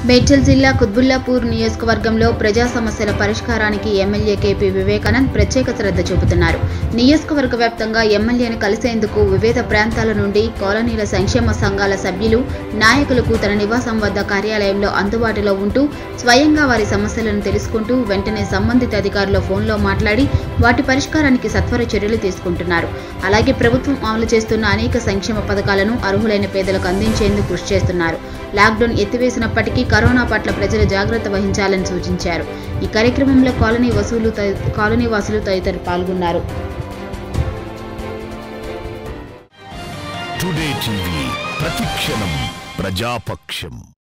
మేడ్చల్ జిల్లా కుత్బుల్లాపూర్ నియోజకవర్గంలో ప్రజా సమస్యల పరిష్కారానికి ఎమ్మెల్యే కేపీ వివేకానంద్ ప్రత్యేక శ్రద్ధ చూపుతున్నారు నియోజకవర్గ వ్యాప్తంగా ఎమ్మెల్యేను కలిసేందుకు వివిధ ప్రాంతాల నుండి కాలనీల సంక్షేమ సంఘాల సభ్యులు నాయకులకు తన నివాసం వద్ద కార్యాలయంలో అందుబాటులో ఉంటూ స్వయంగా వారి సమస్యలను తెలుసుకుంటూ వెంటనే సంబంధిత అధికారుల ఫోన్లో మాట్లాడి వాటి పరిష్కారానికి సత్వర చర్యలు తీసుకుంటున్నారు అలాగే ప్రభుత్వం అమలు చేస్తున్న అనేక సంక్షేమ పథకాలను అర్హులైన పేదలకు అందించేందుకు కృషి చేస్తున్నారు లాక్డౌన్ ఎత్తివేసినప్పటికీ కరోనా పట్ల ప్రజలు జాగ్రత్త వహించాలని సూచించారు ఈ కార్యక్రమంలో కాలనీ వసూలు తది- కాలనీ వాసులు తదితరులు పాల్గొన్నారు టుడే టీవీ ప్రతిక్షణం ప్రజాపక్షం